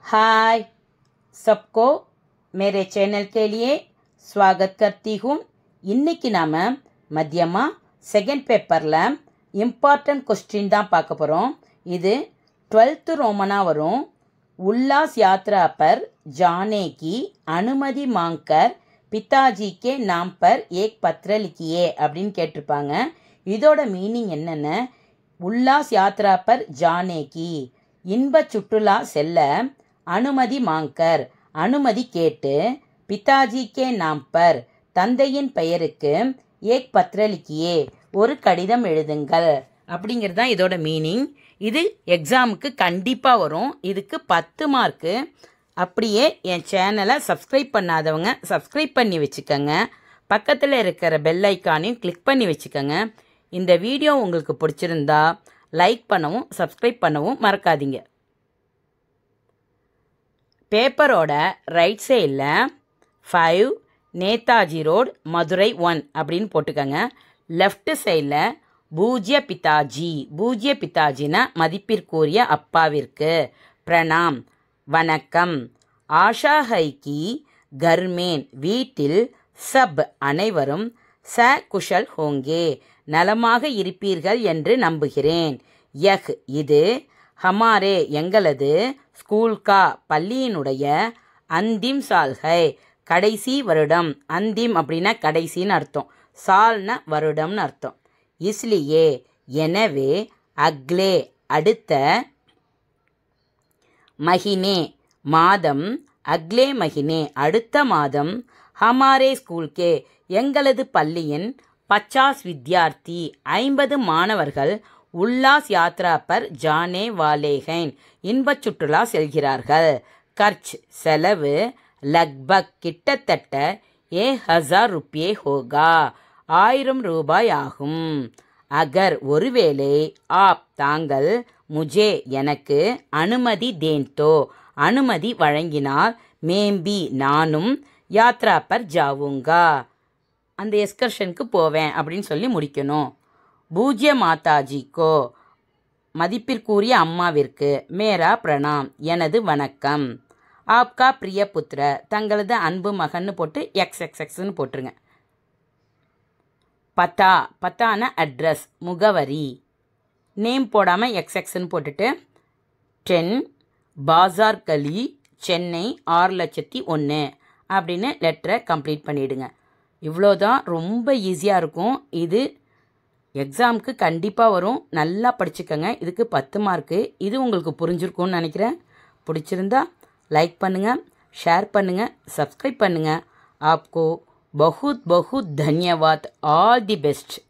हाय सबको मेरे चैनल के लिए स्वागत करती हूँ இன்னைக்கு நாம் மத்தியமாக செகண்ட் பேப்பரில் இம்பார்ட்டன்ட் கொஸ்டின் தான் பார்க்க போகிறோம் இது டுவெல்த்து ரோமனாக வரும் உல்லாஸ் யாத்ரா पर जाने की अनुमति मांगकर பிதாஜி கே நாம் பர் ஏக் பத்ர லிக்கியே அப்படின்னு கேட்டிருப்பாங்க இதோட மீனிங் என்னென்ன உல்லாஸ் யாத்ரா பர் ஜானே கி இன்ப சுற்றுலா செல்ல அனுமதி மாங்கர் அனுமதி கேட்டு பிதாஜி கே நாம் பர் தந்தையின் பெயருக்கு ஏக் பத்ர லிக்கியே ஒரு கடிதம் எழுதுங்கள் அப்படிங்கிறது தான் இதோட மீனிங் இது எக்ஸாமுக்கு கண்டிப்பாக வரும் இதுக்கு பத்து மார்க்கு அப்படியே என் சேனலை சப்ஸ்கிரைப் பண்ணாதவங்க சப்ஸ்கிரைப் பண்ணி வச்சுக்கோங்க பக்கத்தில் இருக்கிற பெல் ஐக்கானையும் கிளிக் பண்ணி வச்சுக்கோங்க இந்த வீடியோ உங்களுக்கு பிடிச்சிருந்தா லைக் பண்ணவும் சப்ஸ்கிரைப் பண்ணவும் மறக்காதீங்க பேப்பரோட ரைட் சைடில் five Netaji road Madurai one அப்படின்னு போட்டுக்கோங்க லெஃப்ட் சைடில் பூஜ்ய பிதாஜி பூஜ்ய பிதாஜினா மதிப்பிற்குரிய அப்பாவிற்கு பிரணாம் வணக்கம் ஆஷா ஹைக்கி கர்மேன் வீட்டில் சப் அனைவரும் ச குஷல் ஹோங்கே நலமாக இருப்பீர்கள் என்று நம்புகிறேன் யஹ் இது ஹமாரே எங்களது ஸ்கூல் கா பள்ளியினுடைய அந்திம் சால்ஹை கடைசி வருடம் அந்திம் அப்படின்னா கடைசின்னு அர்த்தம் சால்னா வருடம்னு அர்த்தம் இஸ்லியே எனவே அக்லே அடுத்த மகினே மாதம் அக்லே மகினே அடுத்த மாதம் ஹமாரே ஸ்கூல்கே எங்களது பள்ளியின் பச்சாஸ் வித்யார்த்தி ஐம்பது மாணவர்கள் உல்லாஸ் யாத்ரா பர் ஜானே வாலேகைன் இன்பச் சுற்றுலா செல்கிறார்கள் கர்ச் செலவு லக்பக் கிட்டத்தட்ட ஏ ஹசார் ருப்பியே ஹோகா ஆயிரம் ரூபாய் ஆகும் அகர் ஒருவேளை ஆப் தாங்கள் முஜே எனக்கு அனுமதி தேன்தோ அனுமதி வழங்கினால் மேம்பி நானும் யாத்ரா பர் ஜாவுங்கா அந்த எஸ்கர்ஷனுக்கு போவேன் அப்படின்னு சொல்லி முடிக்கணும் பூஜ்ய மாதாஜிக்கோ மதிப்பிற்குரிய அம்மாவிற்கு மேரா பிரணாம் எனது வணக்கம் ஆப்கா பிரிய புத்திர தங்களது அன்பு மகன்னு போட்டு எக்ஸ் எக்ஸ் எக்ஸ்ன்னு போட்டுருங்க பத்தா பத்தான அட்ரஸ் முகவரி நேம் போடாமல் எக்ஸ் எக்ஸ்ன்னு போட்டுட்டு டென் பாசார் கலி சென்னை ஆறு லட்சத்தி ஒன்று அப்படின்னு லெட்டரை கம்ப்ளீட் பண்ணிவிடுங்க இவ்வளோதான் ரொம்ப ஈஸியாக இருக்கும் இது எக்ஸாமுக்கு கண்டிப்பாக வரும் நல்லா படிச்சுக்கோங்க இதுக்கு பத்து மார்க்கு இது உங்களுக்கு புரிஞ்சிருக்கும்னு நினைக்கிறேன் பிடிச்சிருந்தா லைக் பண்ணுங்கள் ஷேர் பண்ணுங்கள் சப்ஸ்கிரைப் பண்ணுங்கள் ஆப்கோ बहुत बहुत धन्यवाद ऑल दी बेस्ट